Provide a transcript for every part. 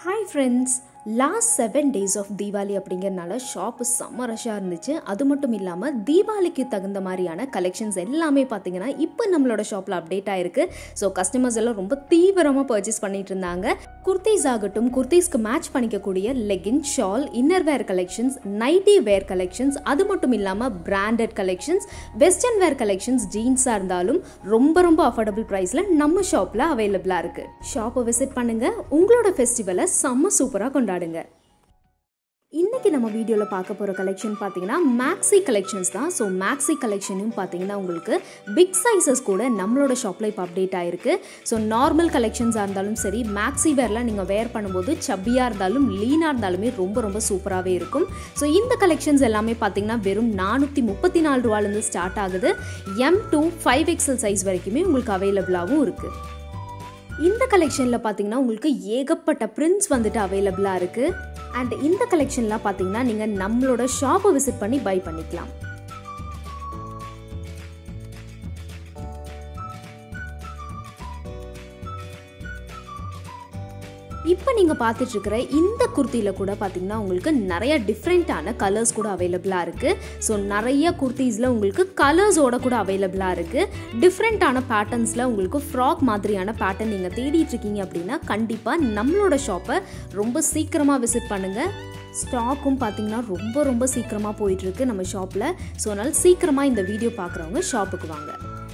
hi friends last seven days of Deepavali அப்படிங்கிறனால shop செம்ம ரஷ்ஷாக இருந்துச்சு அது மட்டும் இல்லாமல் தீபாவளிக்கு தகுந்த மாதிரியான கலெக்ஷன்ஸ் எல்லாமே பார்த்தீங்கன்னா இப்போ நம்மளோட ஷாப்பில் அப்டேட் ஆயிருக்கு ஸோ கஸ்டமர்ஸ் எல்லாம் ரொம்ப தீவிரமாக பர்ச்சேஸ் பண்ணிட்டு இருந்தாங்க குர்த்திஸ் ஆகட்டும் குர்த்திஸ்க்கு மேட்ச் பண்ணிக்கக்கூடிய legging shawl inner wear collections nightie wear collections அது மட்டும் இல்லாமல் branded collections western wear collections ஜீன்ஸாக இருந்தாலும் ரொம்ப ரொம்ப அஃபோர்டபுள் ப்ரைஸில் நம்ம ஷாப்பில் அவைலபிளாக இருக்குது ஷாப்பை விசிட் பண்ணுங்கள் உங்களோட ஃபெஸ்டிவலை செம்ம சூப்பராக கொண்டாடுங்க இன்னைக்கு நம்ம வீடியோவில் பார்க்க போகிற கலெக்ஷன் பார்த்தீங்கன்னா மேக்ஸி கலெக்ஷன்ஸ் தான் ஸோ மேக்ஸி கலெக்ஷனும் பார்த்தீங்கன்னா உங்களுக்கு பிக் சைஸஸ் கூட நம்மளோட ஷாப்பில் இப்போ அப்டேட் ஆயிருக்கு ஸோ நார்மல் கலெக்ஷன்ஸாக இருந்தாலும் சரி மேக்ஸி வேர்லாம் நீங்கள் வேர் பண்ணும்போது சப்பியாக இருந்தாலும் லீனாக இருந்தாலுமே ரொம்ப ரொம்ப சூப்பராகவே இருக்கும் ஸோ இந்த கலெக்ஷன்ஸ் எல்லாமே பார்த்தீங்கன்னா வெறும் நானூற்றி முப்பத்தி நாலு ரூபாலேருந்து ஸ்டார்ட் ஆகுது M to five XL size வரைக்குமே உங்களுக்கு அவைலபிளாகவும் இருக்குது இந்த கலெக்ஷனில் பார்த்தீங்கன்னா உங்களுக்கு ஏகப்பட்ட பிரிண்ட்ஸ் வந்துட்டு அவைலபிளாக இருக்குது அண்ட் இந்த கலெக்ஷன்லாம் பார்த்தீங்கன்னா நீங்கள் நம்மளோட ஷாப்பை விசிட் பண்ணி பை பண்ணிக்கலாம் இப்போ நீங்கள் பார்த்துட்டு இருக்கிற இந்த குர்த்தியில் கூட பார்த்தீங்கன்னா உங்களுக்கு நிறைய டிஃப்ரெண்ட்டான கலர்ஸ் கூட அவைலபிளாக இருக்குது ஸோ நிறைய குர்த்திஸில் உங்களுக்கு கலர்ஸோட கூட அவைலபிளாக இருக்குது டிஃப்ரெண்ட்டான பேட்டர்ன்ஸில் உங்களுக்கு ஃப்ராக் மாதிரியான பேட்டர்ன் நீங்கள் தேடிட்டு இருக்கீங்க அப்படின்னா கண்டிப்பாக நம்மளோட ஷாப்பை ரொம்ப சீக்கிரமாக விசிட் பண்ணுங்கள் ஸ்டாக்கும் பார்த்தீங்கன்னா ரொம்ப ரொம்ப சீக்கிரமாக போயிட்டுருக்கு நம்ம ஷாப்பில் ஸோ அதனால் சீக்கிரமாக இந்த வீடியோ பார்க்குறவங்க ஷாப்புக்கு வாங்க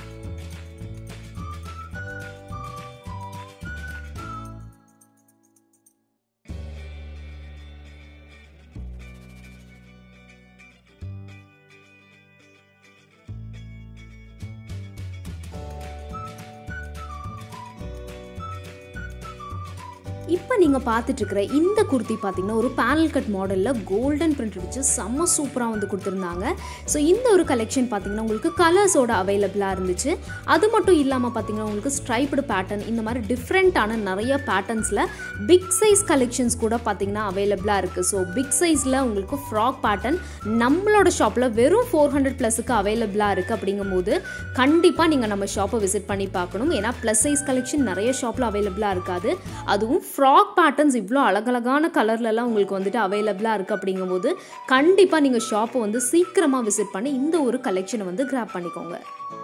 இப்போ நீங்கள் பார்த்துட்டு இருக்கிற இந்த குர்த்தி பார்த்தீங்கன்னா ஒரு பேனல் கட் மாடலில் கோல்டன் பிரிண்ட் வச்சு செம்ம சூப்பராக வந்து கொடுத்துருந்தாங்க ஸோ இந்த ஒரு கலெக்ஷன் பார்த்தீங்கன்னா உங்களுக்கு கலர்ஸோட அவைலபிளாக இருந்துச்சு அது மட்டும் இல்லாமல் பார்த்தீங்கன்னா உங்களுக்கு ஸ்ட்ரைப்டு பேட்டர்ன் இந்த மாதிரி டிஃப்ரெண்ட்டான நிறைய பேட்டர்ன்ஸில் பிக் சைஸ் கலெக்ஷன்ஸ் கூட பார்த்தீங்கன்னா அவைலபிளாக இருக்குது ஸோ பிக் சைஸில் உங்களுக்கு ஃப்ராக் பேட்டர்ன் நம்மளோட ஷாப்பில் வெறும் ஃபோர் ஹண்ட்ரட் ப்ளஸுக்கு அவைலபிளாக இருக்குது அப்படிங்கும்போது கண்டிப்பாக நீங்கள் நம்ம ஷாப்பை விசிட் பண்ணி பார்க்கணும் ஏன்னா ப்ளஸ் சைஸ் கலெக்ஷன் நிறைய ஷாப்பில் அவைலபிளாக இருக்காது அதுவும் ஃப்ராக் பேட்டர்ன்ஸ் இவ்வளோ அழகழகான கலர்லலாம் உங்களுக்கு வந்துட்டு அவைலபிளாக இருக்குது அப்படிங்கும்போது கண்டிப்பாக நீங்கள் ஷாப்பை வந்து சீக்கிரமாக விசிட் பண்ணி இந்த ஒரு கலெக்ஷனை வந்து கிராப் பண்ணிக்கோங்க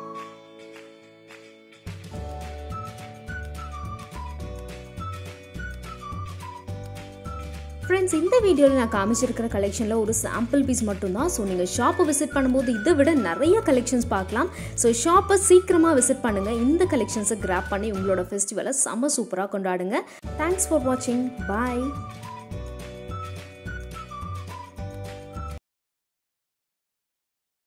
ஃப்ரெண்ட்ஸ் இந்த வீடியோவில் நான் காமிச்சிருக்கிற கலெக்ஷனில் ஒரு சாம்பிள் பீஸ் மட்டும்தான் ஸோ நீங்கள் ஷாப்பை விசிட் பண்ணும்போது இதை விட நிறைய கலெக்ஷன்ஸ் பார்க்கலாம் ஸோ ஷாப்பை சீக்கிரமாக விசிட் பண்ணுங்கள் இந்த கலெக்ஷன்ஸை கிராப் பண்ணி உங்களோட ஃபெஸ்டிவலை செம்ம சூப்பராக கொண்டாடுங்க தேங்க்ஸ் ஃபார் வாட்சிங் பாய்